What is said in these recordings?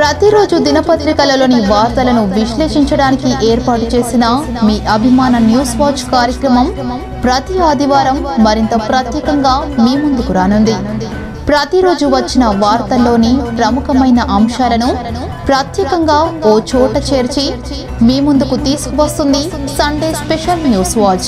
ప్రతిరోజు దినపత్రికలలోని వార్తలను విశ్లేషించడానికి ఏర్పాటు చేసిన మీ అభిమాన న్యూస్ వాచ్ కార్యక్రమం ప్రతి ఆదివారం మరింత ప్రత్యేకంగా మీ ముందుకు రానుంది ప్రతిరోజు వచ్చిన వార్తల్లోని ప్రముఖమైన అంశాలను ప్రత్యేకంగా ఓ చోట చేర్చి మీ ముందుకు తీసుకువస్తుంది Sunday special news watch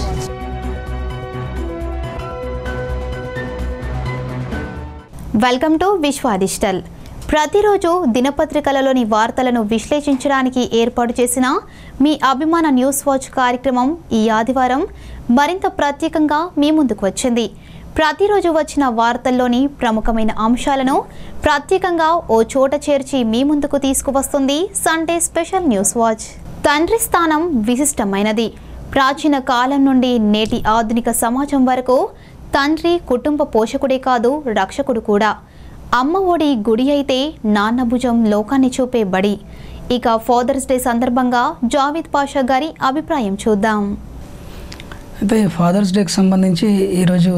welcome to Vishwa digital ప్రతిరోజు దినపత్రికలలోని వార్తలను విశ్లేషించడానికి ఏర్పాటు చేసిన మీ అభిమాన న్యూస్ వాచ్ కార్యక్రమం ఈ ఆదివారం మరింత ప్రత్యేకంగా మీ ముందుకు వచ్చింది ప్రతిరోజు వచ్చిన వార్తల్లోని ప్రముఖమైన అంశాలను ప్రత్యేకంగా ఓ చోట చేర్చి మీ ముందుకు తీసుకువస్తుంది సండే స్పెషల్ న్యూస్ వాచ్ తండ్రి స్థానం విశిష్టమైనది ప్రాచీన కాలం నుండి నేటి ఆధునిక సమాజం వరకు తండ్రి కుటుంబ పోషకుడే కాదు రక్షకుడు కూడా అమ్మ ఒడి గుడి అయితే నాన్న భుజం లోకాన్ని చూపే బడి ఇక ఫాదర్స్ డే సందర్భంగా జావేద్ పాషా గారి అభిప్రాయం చూద్దాం అయితే ఫాదర్స్ డేకి సంబంధించి ఈరోజు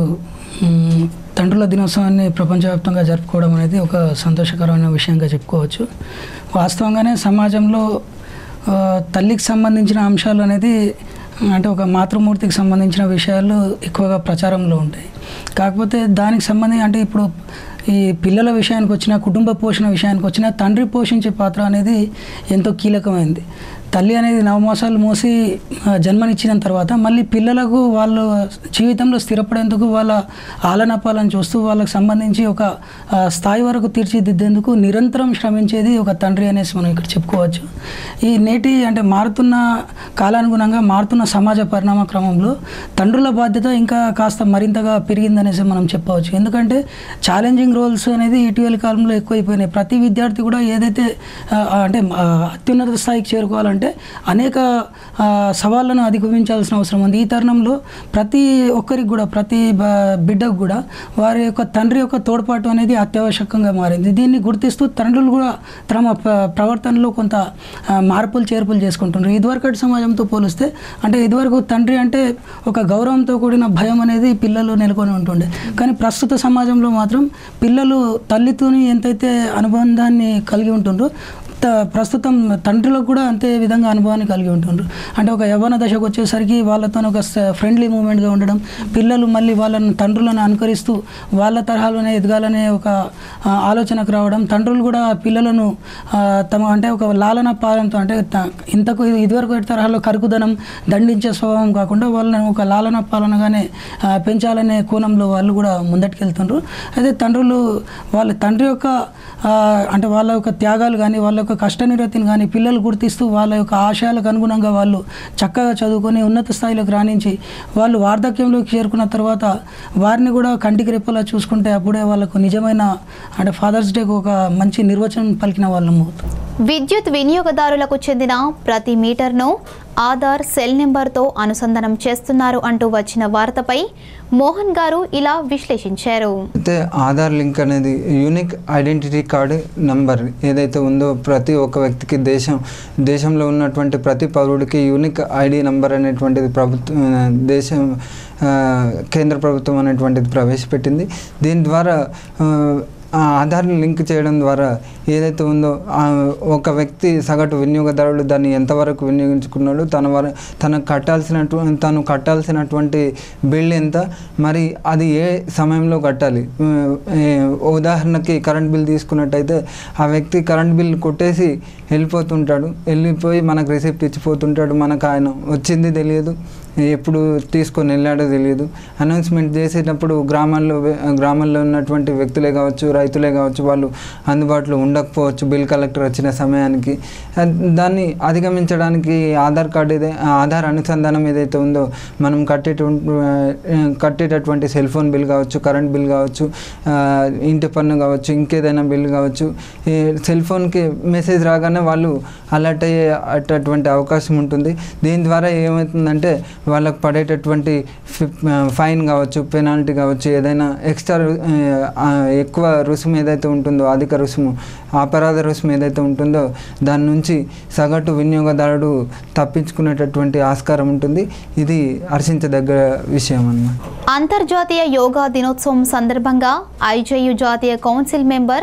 మ్, తండ్రుల దినోత్సవాన్ని ప్రపంచవ్యాప్తంగా జరుపుకోవడం అనేది ఒక సంతోషకరమైన విషయంగా చెప్పుకోవచ్చు వాస్తవంగానే సమాజంలో ఆ, తల్లికి సంబంధించిన అంశాలు అనేది అంటే ఒక మాతృమూర్తికి సంబంధించిన విషయాలు ఎక్కువగా ప్రచారంలో ఉంటాయి కాకపోతే దానికి సంబంధించి అంటే ఇప్పుడు ఈ పిల్లల విషయానికి వచ్చిన కుటుంబ పోషణ విషయానికి వచ్చిన తండ్రి పోషించే పాత్ర అనేది ఎంతో కీలకమైంది తల్లి అనేది నవమాసాలు మోసి ఆ, జన్మనిచ్చిన తర్వాత మళ్ళీ పిల్లలకు వాళ్ళు జీవితంలో స్థిరపడేందుకు వాళ్ళ ఆలనపాలను చూస్తూ వాళ్ళకి సంబంధించి ఒక ఆ, స్థాయి వరకు తీర్చిదిద్దేందుకు నిరంతరం శ్రమించేది ఒక తండ్రి అనేసి మనం ఇక్కడ చెప్పుకోవచ్చు ఈ నేటి అంటే మారుతున్న కాలానుగుణంగా మారుతున్న సమాజ పరిణామ క్రమంలో తండ్రుల బాధ్యత ఇంకా కాస్త మరింతగా పెరిగిందనేసి మనం చెప్పవచ్చు ఎందుకంటే ఛాలెంజింగ్ రోల్స్ అనేది ఇటీవల కాలంలో ఎక్కువైపోయినాయి ప్రతి విద్యార్థి కూడా ఏదైతే ఆ, అంటే ఆ, అత్యున్నత స్థాయికి చేరుకోవాలంటే అనేక ఆ, సవాళ్ళను అధిగమించాల్సిన అవసరం ఉంది ఈ తరుణంలో ప్రతి ఒక్కరికి కూడా ప్రతి బ- బిడ్డకు కూడా వారి యొక్క తండ్రి యొక్క తోడ్పాటు అనేది అత్యావశ్యకంగా మారింది దీన్ని గుర్తిస్తూ తండ్రులు కూడా తమ ప్ర- ప్రవర్తనలో కొంత ఆ, మార్పులు చేర్పులు చేసుకుంటున్నారు ఇదివరకటి సమాజంతో పోలిస్తే అంటే ఇదివరకు తండ్రి అంటే ఒక గౌరవంతో కూడిన భయం అనేది పిల్లలు నెలకొని ఉంటుండే కానీ ప్రస్తుత సమాజంలో మాత్రం పిల్లలు తల్లితోని ఎంతైతే అనుబంధాన్ని కలిగి ఉంటుండ్రో త ప్రస్తుతం తండ్రులకు కూడా అంతే విధంగా అనుభవాన్ని కలిగి ఉంటుండ్రు అంటే ఒక యవ్వన దశకు వచ్చేసరికి వాళ్ళతో ఒక ఫ్రెండ్లీ మూమెంట్గా ఉండడం పిల్లలు మళ్ళీ వాళ్ళని తండ్రులను అనుకరిస్తూ వాళ్ళ తరహాలోనే ఎదగాలనే ఒక ఆ, ఆలోచనకు రావడం తండ్రులు కూడా పిల్లలను ఆ, తమ అంటే ఒక లాలన పాలనతో అంటే త- ఇంతకు ఇదివరకు తరహాలో కరుకుదనం దండించే స్వభావం కాకుండా వాళ్ళని ఒక లాలన పాలనగానే ఆ, పెంచాలనే కోణంలో వాళ్ళు కూడా ముందటికెళ్తుండ్రు అయితే తండ్రులు వాళ్ళ తండ్రి యొక్క ఆ, అంటే వాళ్ళ యొక్క త్యాగాలు కానీ వాళ్ళ యొక్క కష్టనిరతిని కానీ పిల్లలు గుర్తిస్తూ వాళ్ళ యొక్క ఆశయాలకు అనుగుణంగా వాళ్ళు చక్కగా చదువుకొని ఉన్నత స్థాయిలోకి రాణించి వాళ్ళు వార్ధక్యంలోకి చేరుకున్న తర్వాత వారిని కూడా కంటికి రెప్పలా చూసుకుంటే అప్పుడే వాళ్ళకు నిజమైన అంటే ఫాదర్స్ డేకి ఒక మంచి నిర్వచనం పలికిన వాళ్ళము అవుతాం విద్యుత్ వినియోగదారులకు చెందిన ప్రతి మీటర్ను ఆధార్ సెల్ నెంబర్తో అనుసంధానం చేస్తున్నారు అంటూ వచ్చిన వార్తపై మోహన్ గారు ఇలా విశ్లేషించారు అయితే ఆధార్ లింక్ అనేది యూనిక్ ఐడెంటిటీ కార్డు నంబర్ ఏదైతే ఉందో ప్రతి ఒక్క వ్యక్తికి దేశం దేశంలో ఉన్నటువంటి ప్రతి పౌరుడికి యూనిక్ ఐడి నంబర్ అనేటువంటిది ప్రభుత్వం ఆ, దేశం ఆ, కేంద్ర ప్రభుత్వం అనేటువంటిది ప్రవేశపెట్టింది దీని ద్వారా ఆ, ఆ ఆధార్ని లింక్ చేయడం ద్వారా ఏదైతే ఉందో ఆ ఒక వ్యక్తి సగటు వినియోగదారుడు దాన్ని ఎంతవరకు వినియోగించుకున్నాడు తన వర తనకు కట్టాల్సినటువంటి తను కట్టాల్సినటువంటి బిల్ ఎంత మరి అది ఏ సమయంలో కట్టాలి ఉమ్, ఏ, ఉదాహరణకి కరెంట్ బిల్ తీసుకున్నట్టయితే ఆ వ్యక్తి కరెంట్ బిల్ కొట్టేసి వెళ్ళిపోతుంటాడు వెళ్ళిపోయి మనకు రిసిప్ట్ ఇచ్చిపోతుంటాడు మనకు ఆయన వచ్చింది తెలియదు ఎప్పుడు తీసుకొని వెళ్ళాడో తెలియదు అనౌన్స్మెంట్ చేసేటప్పుడు గ్రామాల్లో వే- గ్రామాల్లో ఉన్నటువంటి వ్యక్తులే కావచ్చు రైతులే కావచ్చు వాళ్ళు అందుబాటులో ఉండకపోవచ్చు బిల్ కలెక్టర్ వచ్చిన సమయానికి ఆ, దాన్ని అధిగమించడానికి ఆధార్ కార్డు ఏదై ఆధార్ అనుసంధానం ఏదైతే ఉందో మనం కట్టేటువంటి ఆ, కట్టేటటువంటి సెల్ ఫోన్ బిల్ కావచ్చు కరెంట్ బిల్ కావచ్చు ఆ, ఇంటి పన్ను కావచ్చు ఇంకేదైనా బిల్ కావచ్చు ఈ సెల్ ఫోన్కి మెసేజ్ రాగానే వాళ్ళు అలర్ట్ అయ్యే అటువంటి అవకాశం ఉంటుంది దీని ద్వారా ఏమవుతుందంటే వాళ్ళకు పడేటటువంటి ఫి- ఫైన్ కావచ్చు పెనాల్టీ కావచ్చు ఏదైనా ఎక్స్ట్రా రు- ఆ, ఎక్కువ రుసుము ఏదైతే ఉంటుందో అధిక రుసుము అపరాధ రుసుము ఏదైతే ఉంటుందో దాని నుంచి సగటు వినియోగదారుడు తప్పించుకునేటటువంటి ఆస్కారం ఉంటుంది ఇది హర్షించదగ్గ విషయం అన్నమాట అంతర్జాతీయ యోగా దినోత్సవం సందర్భంగా ఐజేయు జాతీయ కౌన్సిల్ మెంబర్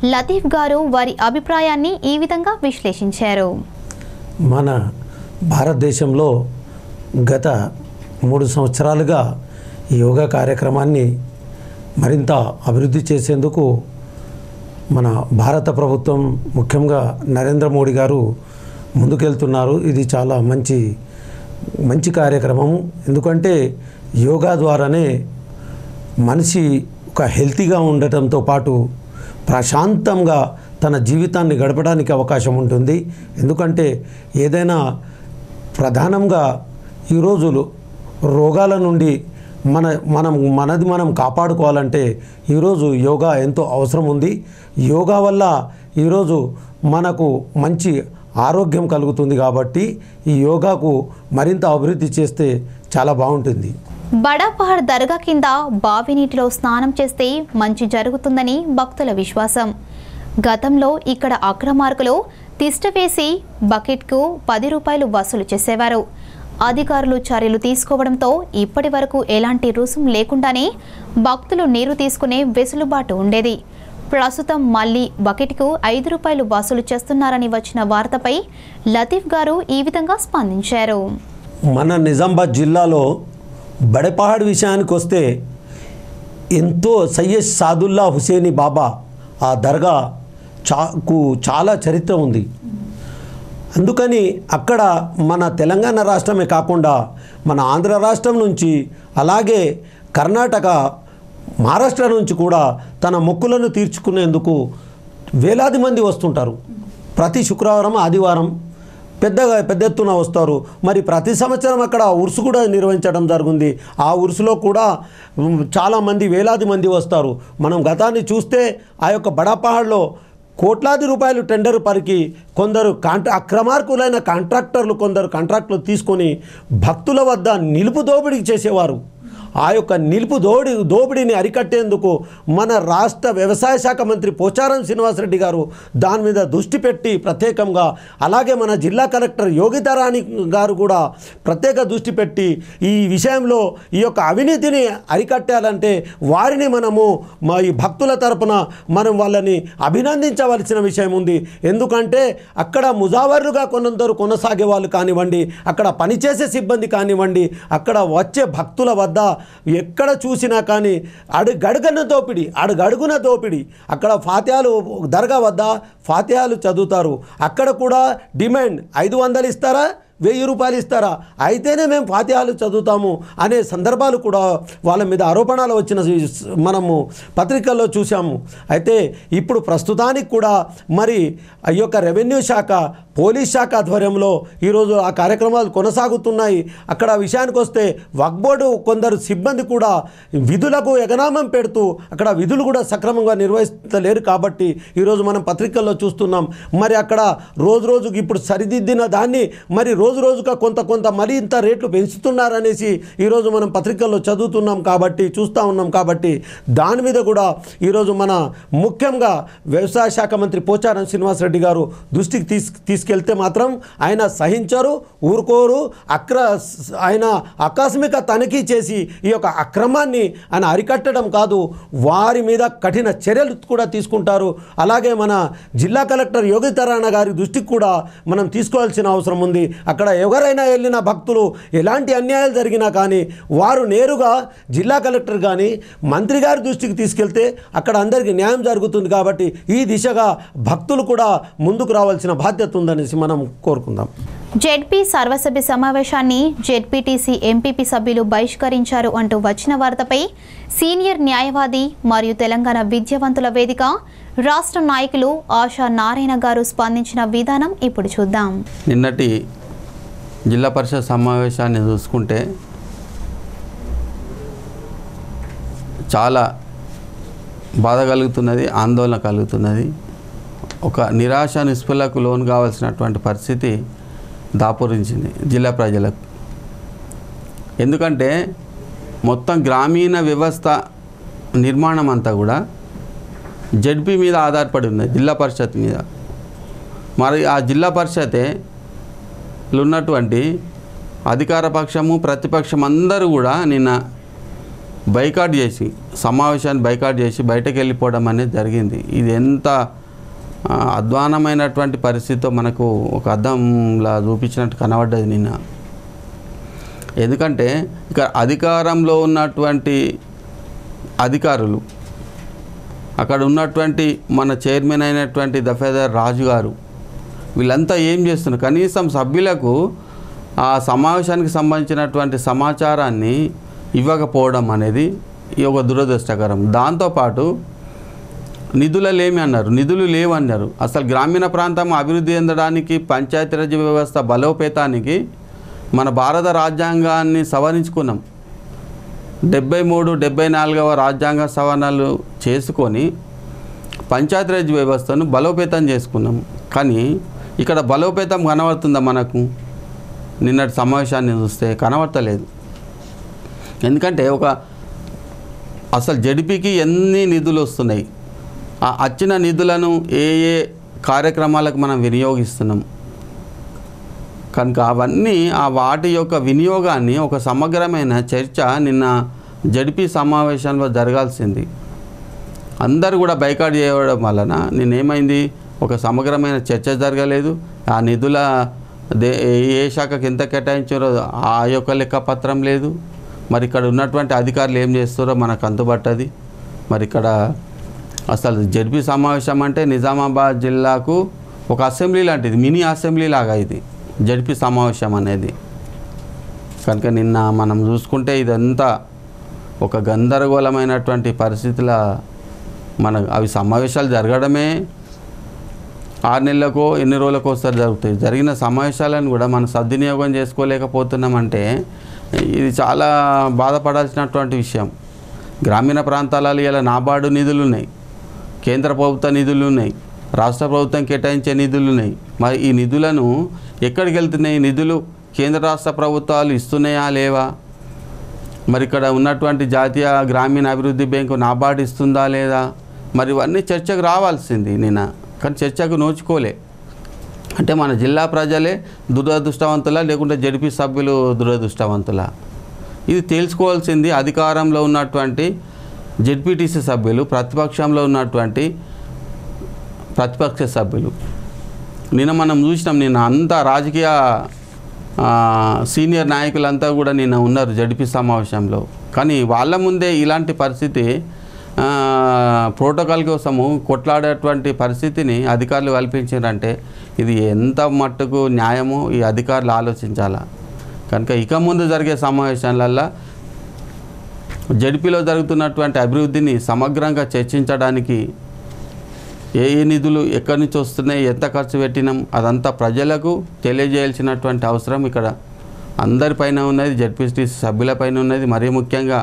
లతీఫ్ గారు వారి అభిప్రాయాన్ని ఈ విధంగా విశ్లేషించారు మన భారతదేశంలో గత మూడు సంవత్సరాలుగా ఈ యోగా కార్యక్రమాన్ని మరింత అభివృద్ధి చేసేందుకు మన భారత ప్రభుత్వం ముఖ్యంగా నరేంద్ర మోడీ గారు ముందుకెళ్తున్నారు ఇది చాలా మంచి మంచి కార్యక్రమం ఎందుకంటే యోగా ద్వారానే మనిషి ఒక హెల్తీగా ఉండటంతో పాటు ప్రశాంతంగా తన జీవితాన్ని గడపడానికి అవకాశం ఉంటుంది ఎందుకంటే ఏదైనా ప్రధానంగా ఈ రోజులు రోగాల నుండి మన మనం మనది మనం కాపాడుకోవాలంటే ఈరోజు యోగా ఎంతో అవసరం ఉంది యోగా వల్ల ఈరోజు మనకు మంచి ఆరోగ్యం కలుగుతుంది కాబట్టి ఈ యోగాకు మరింత అభివృద్ధి చేస్తే చాలా బాగుంటుంది బడాపహాడ్ దర్గా కింద బావి నీటిలో స్నానం చేస్తే మంచి జరుగుతుందని భక్తుల విశ్వాసం గతంలో ఇక్కడ అక్రమార్కులు తిష్ట వేసి బకెట్కు పది రూపాయలు వసూలు చేసేవారు అధికారులు చర్యలు తీసుకోవడంతో ఇప్పటి వరకు ఎలాంటి రుసుం లేకుండానే భక్తులు నీరు తీసుకునే వెసులుబాటు ఉండేది ప్రస్తుతం మళ్ళీ బకెట్కు ఐదు రూపాయలు వసూలు చేస్తున్నారని వచ్చిన వార్తపై లతీఫ్ గారు ఈ విధంగా స్పందించారు మన నిజామాబాద్ జిల్లాలో బడపహాడ్ విషయానికి వస్తే ఎంతో సయ్యద్ సాదుల్లా హుసేని బాబా ఆ దర్గా చాకు చాలా చరిత్ర ఉంది అందుకని అక్కడ మన తెలంగాణ రాష్ట్రమే కాకుండా మన ఆంధ్ర రాష్ట్రం నుంచి అలాగే కర్ణాటక మహారాష్ట్ర నుంచి కూడా తన మొక్కులను తీర్చుకునేందుకు వేలాది మంది వస్తుంటారు ప్రతి శుక్రవారం ఆదివారం పెద్దగా పెద్ద ఎత్తున వస్తారు మరి ప్రతి సంవత్సరం అక్కడ ఉరుసు కూడా నిర్వహించడం జరుగుతుంది ఆ ఉరుసులో కూడా ఉమ్, చాలామంది వేలాది మంది వస్తారు మనం గతాన్ని చూస్తే ఆ యొక్క బడాపహాడ్లో కోట్లాది రూపాయలు టెండర్ పరికి కొందరు కాంట్రా అక్రమార్కులైన కాంట్రాక్టర్లు కొందరు కాంట్రాక్టులు తీసుకొని భక్తుల వద్ద నిలుపు దోపిడీ చేసేవారు ఆ యొక్క నిలుపు దోడి దోపిడీని అరికట్టేందుకు మన రాష్ట్ర వ్యవసాయ శాఖ మంత్రి పోచారం శ్రీనివాసరెడ్డి గారు దాని మీద దృష్టి పెట్టి ప్రత్యేకంగా అలాగే మన జిల్లా కలెక్టర్ యోగితారాణి గారు కూడా ప్రత్యేక దృష్టి పెట్టి ఈ విషయంలో ఈ యొక్క అవినీతిని అరికట్టాలంటే వారిని మనము మా ఈ భక్తుల తరపున మనం వాళ్ళని అభినందించవలసిన విషయం ఉంది ఎందుకంటే అక్కడ ముజావరుగా కొందరు కొనసాగే వాళ్ళు కానివ్వండి అక్కడ పనిచేసే సిబ్బంది కానివ్వండి అక్కడ వచ్చే భక్తుల వద్ద ఎక్కడ చూసినా కానీ అడుగడుగున దోపిడి అడుగడుగున దోపిడి అక్కడ ఫాత్యాలు దర్గా వద్ద ఫాత్యాలు చదువుతారు అక్కడ కూడా డిమాండ్ ఐదు వందలు ఇస్తారా వెయ్యి రూపాయలు ఇస్తారా అయితేనే మేము ఫాతిహాలు చదువుతాము అనే సందర్భాలు కూడా వాళ్ళ మీద ఆరోపణలు వచ్చిన మనము పత్రికల్లో చూసాము అయితే ఇప్పుడు ప్రస్తుతానికి కూడా మరి ఈ యొక్క రెవెన్యూ శాఖ పోలీస్ శాఖ ఆధ్వర్యంలో ఈరోజు ఆ కార్యక్రమాలు కొనసాగుతున్నాయి అక్కడ విషయానికి వస్తే వక్ బోర్డు కొందరు సిబ్బంది కూడా విధులకు ఎగనామం పెడుతూ అక్కడ విధులు కూడా సక్రమంగా నిర్వహిస్తలేరు కాబట్టి ఈరోజు మనం పత్రికల్లో చూస్తున్నాం మరి అక్కడ రోజు రోజుకి ఇప్పుడు సరిదిద్దిన దాన్ని మరి రోజు రోజుగా కొంత కొంత మరీ ఇంత రేట్లు పెంచుతున్నారనేసి ఈరోజు మనం పత్రికల్లో చదువుతున్నాం కాబట్టి చూస్తూ ఉన్నాం కాబట్టి దాని మీద కూడా ఈరోజు మన ముఖ్యంగా వ్యవసాయ శాఖ మంత్రి పోచారం శ్రీనివాసరెడ్డి గారు దృష్టికి తీసు తీసుకెళ్తే మాత్రం ఆయన సహించరు ఊరుకోరు అక్ర ఆయన ఆకస్మిక తనిఖీ చేసి ఈ యొక్క అక్రమాన్ని ఆయన అరికట్టడం కాదు వారి మీద కఠిన చర్యలు కూడా తీసుకుంటారు అలాగే మన జిల్లా కలెక్టర్ యోగితరాణ గారి దృష్టికి కూడా మనం తీసుకోవాల్సిన అవసరం ఉంది అక్కడ ఎవరైనా వెళ్ళిన భక్తులు ఎలాంటి అన్యాయాలు జరిగినా కానీ వారు నేరుగా జిల్లా కలెక్టర్ కానీ మంత్రి గారి దృష్టికి తీసుకెళ్తే అక్కడ అందరికీ న్యాయం జరుగుతుంది కాబట్టి ఈ దిశగా భక్తులు కూడా ముందుకు రావాల్సిన బాధ్యత ఉందనేసి మనం కోరుకుందాం జెడ్పీ సర్వసభ్య సమావేశాన్ని జెడ్పీటీసీ ఎంపీపీ సభ్యులు బహిష్కరించారు అంటూ వచ్చిన వార్తపై సీనియర్ న్యాయవాది మరియు తెలంగాణ విద్యావంతుల వేదిక రాష్ట్ర నాయకులు ఆశా నారాయణ గారు స్పందించిన విధానం ఇప్పుడు చూద్దాం నిన్నటి జిల్లా పరిషత్ సమావేశాన్ని చూసుకుంటే చాలా బాధ కలుగుతున్నది ఆందోళన కలుగుతున్నది ఒక నిరాశ నిస్పృహలకు లోను కావాల్సినటువంటి పరిస్థితి దాపురించింది జిల్లా ప్రజలకు ఎందుకంటే మొత్తం గ్రామీణ వ్యవస్థ నిర్మాణం అంతా కూడా జడ్పీ మీద ఆధారపడి ఉన్నది జిల్లా పరిషత్ మీద మరి ఆ జిల్లా పరిషతే లో ఉన్నటువంటి అధికార పక్షము ప్రతిపక్షం అందరూ కూడా నిన్న బైకాట్ చేసి సమావేశాన్ని బైకాట్ చేసి బయటకు వెళ్ళిపోవడం అనేది జరిగింది ఇది ఎంత ఆ, అధ్వానమైనటువంటి పరిస్థితితో మనకు ఒక అద్దంలా చూపించినట్టు కనబడ్డది నిన్న ఎందుకంటే ఇక అధికారంలో ఉన్నటువంటి అధికారులు అక్కడ ఉన్నటువంటి మన చైర్మన్ అయినటువంటి దఫేదార్ రాజు గారు వీళ్ళంతా ఏం చేస్తున్నారు కనీసం సభ్యులకు ఆ సమావేశానికి సంబంధించినటువంటి సమాచారాన్ని ఇవ్వకపోవడం అనేది ఈ ఒక దురదృష్టకరం దాంతోపాటు నిధులు లేమి అన్నారు నిధులు లేవన్నారు అసలు గ్రామీణ ప్రాంతం అభివృద్ధి చెందడానికి పంచాయతీరాజ్ వ్యవస్థ బలోపేతానికి మన భారత రాజ్యాంగాన్ని సవరించుకున్నాం డెబ్బై మూడు డెబ్బై నాలుగవ రాజ్యాంగ సవరణలు చేసుకొని పంచాయతీరాజ్ వ్యవస్థను బలోపేతం చేసుకున్నాం కానీ ఇక్కడ బలోపేతం కనబడుతుందా మనకు నిన్నటి సమావేశాన్ని చూస్తే కనబడతలేదు ఎందుకంటే ఒక అసలు జడిపికి ఎన్ని నిధులు వస్తున్నాయి ఆ వచ్చిన నిధులను ఏ ఏ కార్యక్రమాలకు మనం వినియోగిస్తున్నాం కనుక అవన్నీ ఆ వాటి యొక్క వినియోగాన్ని ఒక సమగ్రమైన చర్చ నిన్న జడిపి సమావేశంలో జరగాల్సింది అందరూ కూడా బైకాట్ చేయడం వలన నేనేమైంది ఒక సమగ్రమైన చర్చ జరగలేదు ఆ నిధుల దే ఏ శాఖకి ఎంత కేటాయించారో ఆ యొక్క లెక్కపత్రం లేదు మరి ఇక్కడ ఉన్నటువంటి అధికారులు ఏం చేస్తారో మనకు అంతుబట్టది మరి ఇక్కడ అసలు జడ్పీ సమావేశం అంటే నిజామాబాద్ జిల్లాకు ఒక అసెంబ్లీ లాంటిది మినీ అసెంబ్లీ లాగా ఇది జడ్పీ సమావేశం అనేది కనుక నిన్న మనం చూసుకుంటే ఇదంతా ఒక గందరగోళమైనటువంటి పరిస్థితుల మన అవి సమావేశాలు జరగడమే ఆరు నెలలకో ఎన్ని రోజులకో ఒకసారి జరుగుతాయి జరిగిన సమావేశాలను కూడా మనం సద్వినియోగం చేసుకోలేకపోతున్నామంటే ఇది చాలా బాధపడాల్సినటువంటి విషయం గ్రామీణ ప్రాంతాలలో ఇలా నాబార్డు నిధులు ఉన్నాయి కేంద్ర ప్రభుత్వ నిధులు ఉన్నాయి రాష్ట్ర ప్రభుత్వం కేటాయించే నిధులు ఉన్నాయి మరి ఈ నిధులను ఎక్కడికి వెళ్తున్నాయి ఈ నిధులు కేంద్ర రాష్ట్ర ప్రభుత్వాలు ఇస్తున్నాయా లేవా మరి ఇక్కడ ఉన్నటువంటి జాతీయ గ్రామీణ అభివృద్ధి బ్యాంకు నాబార్డు ఇస్తుందా లేదా మరి ఇవన్నీ చర్చకు రావాల్సింది నిన్న కానీ చర్చకు నోచుకోలే అంటే మన జిల్లా ప్రజలే దురదృష్టవంతులా లేకుంటే జడిపి సభ్యులు దురదృష్టవంతులా ఇది తెలుసుకోవాల్సింది అధికారంలో ఉన్నటువంటి జెడ్పీటీసీ సభ్యులు ప్రతిపక్షంలో ఉన్నటువంటి ప్రతిపక్ష సభ్యులు నిన్న మనం చూసినాం నిన్న అంతా రాజకీయ ఆ, సీనియర్ నాయకులంతా కూడా నిన్న ఉన్నారు జడిపి సమావేశంలో కానీ వాళ్ళ ముందే ఇలాంటి పరిస్థితి ఆ, ప్రోటోకాల్ కోసము కొట్లాడేటువంటి పరిస్థితిని అధికారులు కల్పించారంటే ఇది ఎంత మట్టుకు న్యాయమో ఈ అధికారులు ఆలోచించాలా కనుక ఇక ముందు జరిగే సమావేశాలల్లో జడిపిలో జరుగుతున్నటువంటి అభివృద్ధిని సమగ్రంగా చర్చించడానికి ఏ ఏ నిధులు ఎక్కడి నుంచి వస్తున్నాయి ఎంత ఖర్చు పెట్టినాం అదంతా ప్రజలకు తెలియజేయాల్సినటువంటి అవసరం ఇక్కడ అందరిపైన ఉన్నది జడ్పీటీ సభ్యులపైన ఉన్నది మరీ ముఖ్యంగా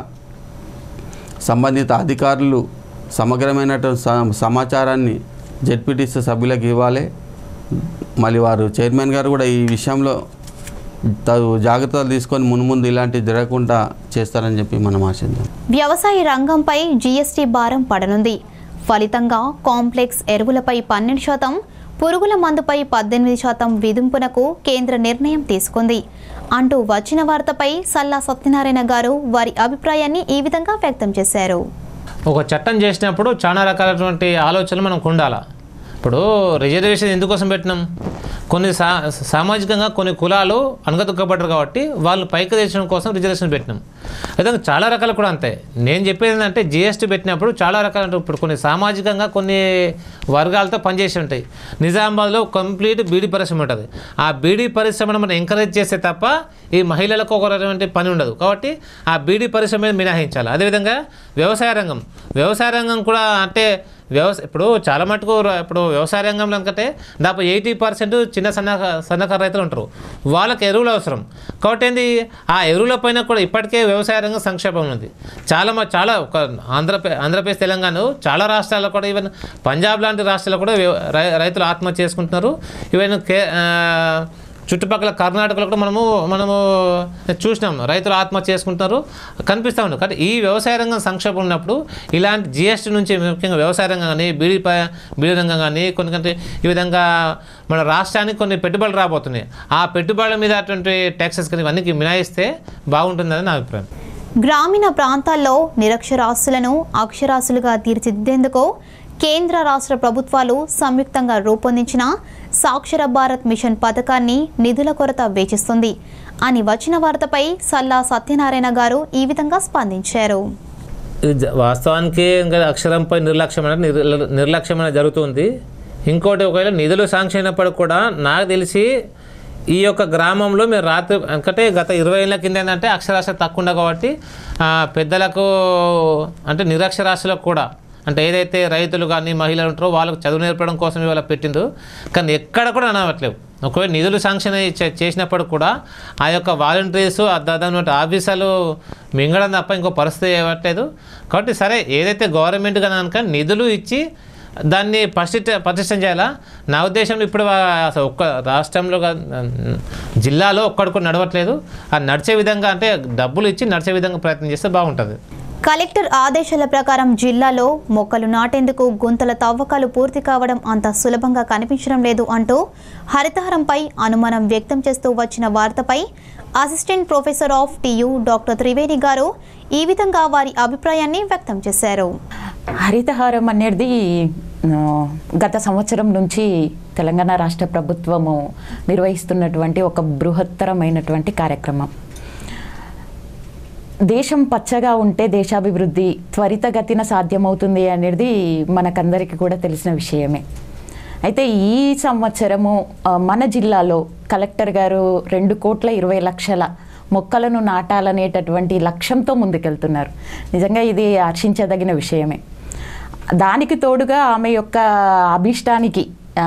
సంబంధిత అధికారులు సమగ్రమైనటువంటి స- సమాచారాన్ని జడ్పీటీసీ సభ్యులకు ఇవ్వాలి మళ్ళీ వారు చైర్మన్ గారు కూడా ఈ విషయంలో తగు జాగ్రత్తలు తీసుకొని మున్ముందు ఇలాంటివి జరగకుండా చేస్తారని చెప్పి మనం ఆశిద్దాం వ్యవసాయ రంగంపై జీఎస్టీ భారం పడనుంది ఫలితంగా కాంప్లెక్స్ ఎరువులపై పన్నెండు శాతం పురుగుల మందుపై పద్దెనిమిది శాతం విధింపునకు కేంద్ర నిర్ణయం తీసుకుంది అంటూ వచ్చిన వార్తపై సల్లా సత్యనారాయణ గారు వారి అభిప్రాయాన్ని ఈ విధంగా వ్యక్తం చేశారు ఒక చట్టం చేసినప్పుడు చాలా రకాలైనటువంటి ఆలోచనలు మనకు ఉండాలి ఇప్పుడు రిజర్వేషన్ ఎందుకోసం పెట్టినాం కొన్ని సా సామాజికంగా కొన్ని కులాలు అనగదొక్కబడ్డారు కాబట్టి వాళ్ళు పైకి తెచ్చడం కోసం రిజర్వేషన్ పెట్టినాం అయితే చాలా రకాలు కూడా అంతే నేను చెప్పేది ఏంటంటే జిఎస్టీ పెట్టినప్పుడు చాలా రకాల ఇప్పుడు కొన్ని సామాజికంగా కొన్ని వర్గాలతో పనిచేసి ఉంటాయి నిజామాబాద్లో కంప్లీట్ బీడీ పరిశ్రమ ఉంటుంది ఆ బీడీ పరిశ్రమను మనం ఎంకరేజ్ చేస్తే తప్ప ఈ మహిళలకు ఒక రకమైన పని ఉండదు కాబట్టి ఆ బీడీ పరిశ్రమ మీద మినహాయించాలి అదేవిధంగా వ్యవసాయ రంగం వ్యవసాయ రంగం కూడా అంటే వ్యవసాయ ఇప్పుడు చాలా మటుకు ర- ఇప్పుడు వ్యవసాయ రంగంలో అనుకంటే దాదాపు ఎయిటీ పర్సెంట్ చిన్న సన్న సన్నకారు రైతులు ఉంటారు వాళ్ళకి ఎరువులు అవసరం కాబట్టి ఏంది ఆ ఎరువుల పైన కూడా ఇప్పటికే వ్యవసాయ రంగం సంక్షేమం ఉంది చాలా మ- చాలా ఒక ఆంధ్రప్రదేశ్ ఆంధ్రప్రదేశ్ తెలంగాణ చాలా రాష్ట్రాల్లో కూడా ఈవెన్ పంజాబ్ లాంటి రాష్ట్రాల్లో కూడా వ్యవ- రై- రైతులు ఆత్మహత్య చేసుకుంటున్నారు ఈవెన్ కే ఆ, చుట్టుపక్కల కర్ణాటకలో కూడా మనము మనము చూసినాం రైతులు ఆత్మహత్య చేసుకుంటున్నారు కనిపిస్తూ ఉంది కానీ ఈ వ్యవసాయ రంగం సంక్షేమం ఉన్నప్పుడు ఇలాంటి జిఎస్టీ నుంచి ముఖ్యంగా వ్యవసాయ రంగం కానీ బీడీ ప- బీడీ రంగం కానీ కొన్ని కంటే ఈ విధంగా మన రాష్ట్రానికి కొన్ని పెట్టుబడులు రాబోతున్నాయి ఆ పెట్టుబడుల మీద అటువంటి ట్యాక్సెస్ కానీ ఇవన్నీ మినాయిస్తే బాగుంటుందని నా అభిప్రాయం గ్రామీణ ప్రాంతాల్లో నిరక్షరాస్యులను అక్షరాస్యులుగా తీర్చిదిద్దేందుకు కేంద్ర రాష్ట్ర ప్రభుత్వాలు సంయుక్తంగా రూపొందించిన సాక్షర భారత్ మిషన్ పథకాన్ని నిధుల కొరత వేచిస్తుంది అని వచ్చిన వార్తపై సల్లా సత్యనారాయణ గారు ఈ విధంగా స్పందించారు ఇది జ- వాస్తవానికి ఇంకా అక్షరంపై నిర్లక్ష్యం అనేది నిర్- నిర్లక్ష్యం అనేది జరుగుతుంది ఇంకోటి ఒకవేళ నిధులు శాంక్షన్ అయినప్పుడు కూడా నాకు తెలిసి ఈ యొక్క గ్రామంలో మీరు రాత్రి అంటే గత ఇరవై ఏళ్ళ కింద ఏంటంటే అక్షరాస్యత తక్కువ ఉండే కాబట్టి ఆ, పెద్దలకు అంటే నిరక్షరాస్యులకు కూడా అంటే ఏదైతే రైతులు కానీ మహిళలు ఉంటారో వాళ్ళకు చదువు నేర్పడం కోసం ఇవాళ పెట్టిందో కానీ ఎక్కడ కూడా అనవట్లేవు ఒకవేళ నిధులు శాంక్షన్ అయ్యి చే- చేసినప్పుడు కూడా ఆ యొక్క వాలంటీర్స్ దాదాపు ఆఫీసర్లు మింగడం తప్ప ఇంకో పరిస్థితి ఇవ్వట్లేదు కాబట్టి సరే ఏదైతే గవర్నమెంట్ కనుక నిధులు ఇచ్చి దాన్ని పరిశిష్ట ప్రతిష్టం చేయాలా నా ఉద్దేశంలో ఇప్పుడు వా- అసలు ఒక్క రాష్ట్రంలో గా- జిల్లాలో ఒక్కడికి కూడా నడవట్లేదు అది నడిచే విధంగా అంటే డబ్బులు ఇచ్చి నడిచే విధంగా ప్రయత్నం చేస్తే బాగుంటుంది కలెక్టర్ ఆదేశాల ప్రకారం జిల్లాలో మొక్కలు నాటేందుకు గుంతల తవ్వకాలు పూర్తి కావడం అంత సులభంగా కనిపించడం లేదు అంటూ హరితహారంపై అనుమానం వ్యక్తం చేస్తూ వచ్చిన వార్తపై assistant professor of TU doctor Triveni గారు ఈ విధంగా వారి అభిప్రాయాన్ని వ్యక్తం చేశారు హరితహారం అనేది ఆ, గత సంవత్సరం నుంచి తెలంగాణ రాష్ట్ర ప్రభుత్వము నిర్వహిస్తున్నటువంటి ఒక బృహత్తరమైనటువంటి కార్యక్రమం దేశం పచ్చగా ఉంటే దేశాభివృద్ధి త్వరితగతిన సాధ్యమవుతుంది అనేది మనకందరికీ కూడా తెలిసిన విషయమే అయితే ఈ సంవత్సరము ఆ, మన జిల్లాలో కలెక్టర్ గారు రెండు కోట్ల ఇరవై లక్షల మొక్కలను నాటాలనేటటువంటి లక్ష్యంతో ముందుకెళ్తున్నారు నిజంగా ఇది హర్షించదగిన విషయమే దానికి తోడుగా ఆమె యొక్క అభిష్టానికి ఆ,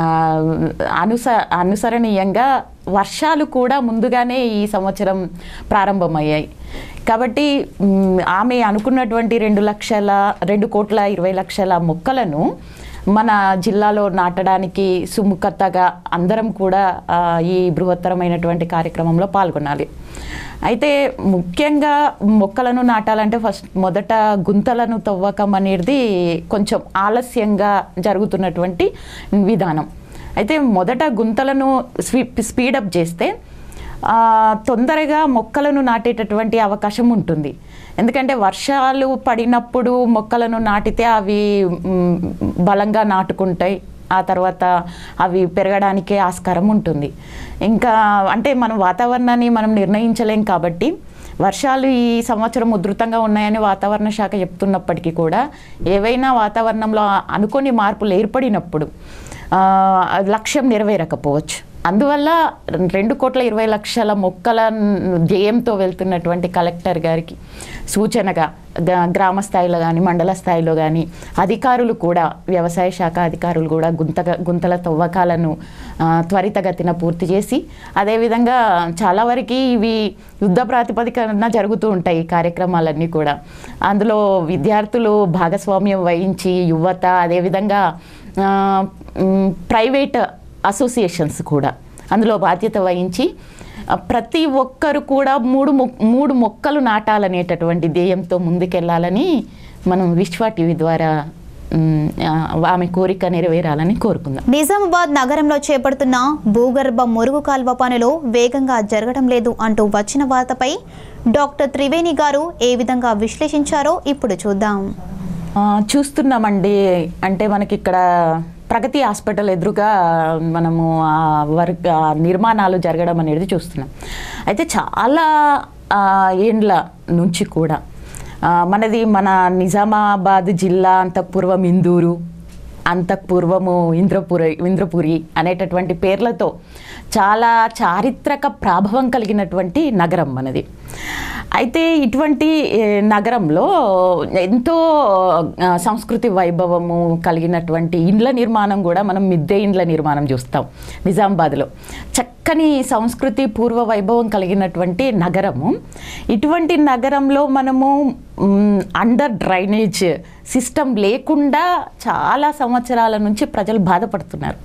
అనుస అనుసరణీయంగా వర్షాలు కూడా ముందుగానే ఈ సంవత్సరం ప్రారంభమయ్యాయి కాబట్టి మ్, ఆమె అనుకున్నటువంటి రెండు లక్షల రెండు కోట్ల ఇరవై లక్షల మొక్కలను మన జిల్లాలో నాటడానికి సుముఖతగా అందరం కూడా ఆ, ఈ బృహత్తరమైనటువంటి కార్యక్రమంలో పాల్గొనాలి అయితే ముఖ్యంగా మొక్కలను నాటాలంటే ఫస్ట్ మొదట గుంతలను తవ్వకం అనేది కొంచెం ఆలస్యంగా జరుగుతున్నటువంటి విధానం అయితే మొదట గుంతలను స్వీ స్పీడప్ చేస్తే ఆ, తొందరగా మొక్కలను నాటేటటువంటి అవకాశం ఉంటుంది ఎందుకంటే వర్షాలు పడినప్పుడు మొక్కలను నాటితే అవి మ్, బలంగా నాటుకుంటాయి ఆ తర్వాత అవి పెరగడానికే ఆస్కారం ఉంటుంది ఇంకా అంటే మనం వాతావరణాన్ని మనం నిర్ణయించలేం కాబట్టి వర్షాలు ఈ సంవత్సరం ఉధృతంగా ఉన్నాయని వాతావరణ శాఖ చెప్తున్నప్పటికీ కూడా ఏవైనా వాతావరణంలో అనుకోని మార్పులు ఏర్పడినప్పుడు ఆ, లక్ష్యం నెరవేరకపోవచ్చు అందువల్ల రెండు కోట్ల ఇరవై లక్షల మొక్కల ధ్యేయంతో వెళ్తున్నటువంటి కలెక్టర్ గారికి సూచనగా గ్రా- గ్రామ స్థాయిలో కానీ మండల స్థాయిలో కానీ అధికారులు కూడా వ్యవసాయ శాఖ అధికారులు కూడా గుంత గుంతల తవ్వకాలను ఆ, త్వరితగతిన పూర్తి చేసి అదేవిధంగా చాలా వరకు ఇవి యుద్ధ ప్రాతిపదికన జరుగుతూ ఉంటాయి ఈ కార్యక్రమాలన్నీ కూడా అందులో విద్యార్థులు భాగస్వామ్యం వహించి యువత అదేవిధంగా ఆ, మ్, ప్రైవేట్ అసోసియేషన్స్ కూడా అందులో బాధ్యత వహించి ఆ, ప్రతి ఒక్కరు కూడా మూడు మొ- మూడు మొక్కలు నాటాలనేటటువంటి ధ్యేయంతో ముందుకెళ్ళాలని మనం విశ్వ టీవీ ద్వారా మ్, ఆ, ఆమె కోరిక నెరవేరాలని కోరుకుందాం నిజామాబాద్ నగరంలో చేపడుతున్న భూగర్భ మురుగు కాల్వ పనులు వేగంగా జరగడం లేదు అంటూ వచ్చిన వార్తపై డాక్టర్ త్రివేణి గారు ఏ విధంగా విశ్లేషించారో ఇప్పుడు చూద్దాం ఆ, చూస్తున్నామండి అంటే మనకి ఇక్కడ ప్రగతి హాస్పిటల్ ఎదురుగా మనము ఆ వర్క్ ఆ నిర్మాణాలు జరగడం అనేది చూస్తున్నాం అయితే చాలా ఆ, ఏండ్ల నుంచి కూడా ఆ, మనది మన నిజామాబాద్ జిల్లా అంతఃపూర్వం ఇందూరు అంతఃపూర్వము ఇంద్రపురి ఇంద్రపురి అనేటటువంటి పేర్లతో చాలా చారిత్రక ప్రాభవం కలిగినటువంటి నగరం మనది అయితే ఇటువంటి ఏ, నగరంలో ఎంతో ఆ, సంస్కృతి వైభవము కలిగినటువంటి ఇండ్ల నిర్మాణం కూడా మనం మిద్దె ఇండ్ల నిర్మాణం చూస్తాం నిజామాబాద్లో చక్కని సంస్కృతి పూర్వ వైభవం కలిగినటువంటి నగరము ఇటువంటి నగరంలో మనము మ్, అండర్ డ్రైనేజ్ సిస్టమ్ లేకుండా చాలా సంవత్సరాల నుంచి ప్రజలు బాధపడుతున్నారు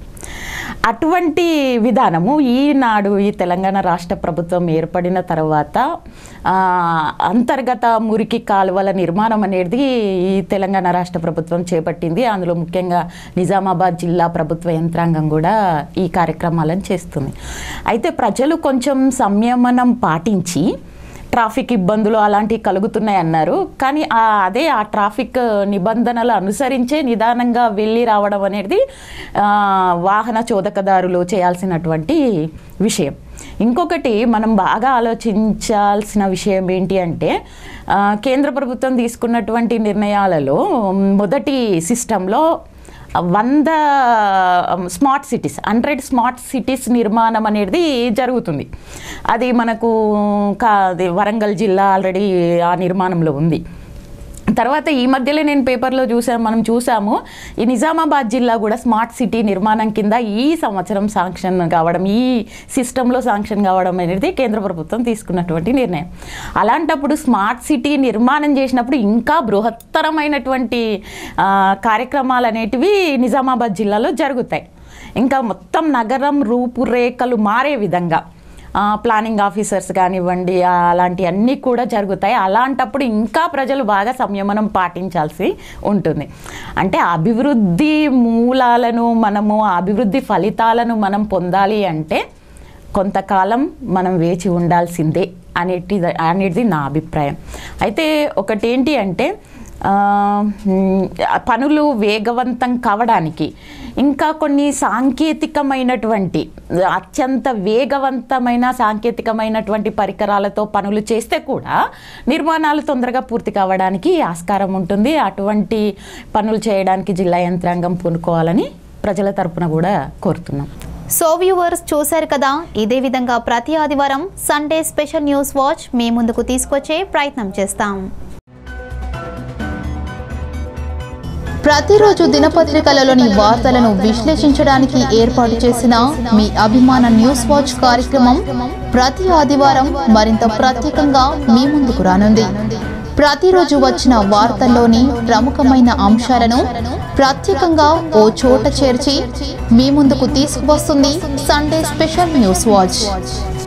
అటువంటి విధానము ఈనాడు ఈ తెలంగాణ రాష్ట్ర ప్రభుత్వం ఏర్పడిన తర్వాత ఆ, అంతర్గత మురికి కాలువల నిర్మాణం అనేది ఈ తెలంగాణ రాష్ట్ర ప్రభుత్వం చేపట్టింది అందులో ముఖ్యంగా నిజామాబాద్ జిల్లా ప్రభుత్వ యంత్రాంగం కూడా ఈ కార్యక్రమాలను చేస్తుంది అయితే ప్రజలు కొంచెం సంయమనం పాటించి ట్రాఫిక్ ఇబ్బందులు అలాంటివి కలుగుతున్నాయి అన్నారు కానీ ఆ అదే ఆ ట్రాఫిక్ నిబంధనలు అనుసరించే నిదానంగా వెళ్ళి రావడం అనేది ఆ, వాహన చోదకదారులు చేయాల్సినటువంటి విషయం ఇంకొకటి మనం బాగా ఆలోచించాల్సిన విషయం ఏంటి అంటే ఆ, కేంద్ర ప్రభుత్వం తీసుకున్నటువంటి నిర్ణయాలలో మొదటి సిస్టంలో వంద smart cities hundred smart cities నిర్మాణం అనేది జరుగుతుంది అది మనకు కా అది వరంగల్ జిల్లా ఆల్రెడీ ఆ నిర్మాణంలో ఉంది తర్వాత ఈ మధ్యలో నేను పేపర్లో చూసాను మనం చూసాము ఈ నిజామాబాద్ జిల్లా కూడా స్మార్ట్ సిటీ నిర్మాణం కింద ఈ సంవత్సరం శాంక్షన్ కావడం ఈ సిస్టంలో శాంక్షన్ కావడం అనేది కేంద్ర ప్రభుత్వం తీసుకున్నటువంటి నిర్ణయం అలాంటప్పుడు స్మార్ట్ సిటీ నిర్మాణం చేసినప్పుడు ఇంకా బృహత్తరమైనటువంటి ఆ, కార్యక్రమాలు అనేటివి నిజామాబాద్ జిల్లాలో జరుగుతాయి ఇంకా మొత్తం నగరం రూపురేఖలు మారే విధంగా ఆ, ప్లానింగ్ ఆఫీసర్స్ కానివ్వండి ఆ, అలాంటి అన్నీ కూడా జరుగుతాయి అలాంటప్పుడు ఇంకా ప్రజలు బాగా సంయమనం పాటించాల్సి ఉంటుంది అంటే అభివృద్ధి మూలాలను మనము ఆ అభివృద్ధి ఫలితాలను మనం పొందాలి అంటే కొంతకాలం మనం వేచి ఉండాల్సిందే అనేటి అనేది నా అభిప్రాయం అయితే ఒకటేంటి అంటే ఆ, మ్, పనులు వేగవంతం కావడానికి ఇంకా కొన్ని సాంకేతికమైనటువంటి అత్యంత వేగవంతమైన సాంకేతికమైనటువంటి పరికరాలతో పనులు చేస్తే కూడా నిర్మాణాలు తొందరగా పూర్తి కావడానికి ఆస్కారం ఉంటుంది అటువంటి పనులు చేయడానికి జిల్లా యంత్రాంగం పూనుకోవాలని ప్రజల తరపున కూడా కోరుతున్నాం సో వ్యూవర్స్ చూశారు కదా ఇదే విధంగా ప్రతి ఆదివారం సండే స్పెషల్ న్యూస్ వాచ్ మీ ముందుకు తీసుకొచ్చే ప్రయత్నం చేస్తాం ప్రతిరోజు దినపత్రికలలోని వార్తలను విశ్లేషించడానికి ఏర్పాటు చేసిన మీ అభిమాన న్యూస్ వాచ్ కార్యక్రమం ప్రతి ఆదివారం మరింత ప్రత్యేకంగా మీ ముందుకు రానుంది ప్రతిరోజు వచ్చిన వార్తల్లోని ప్రముఖమైన అంశాలను ప్రత్యేకంగా ఓ చోట చేర్చి మీ ముందుకు తీసుకువస్తుంది సండే స్పెషల్ న్యూస్ వాచ్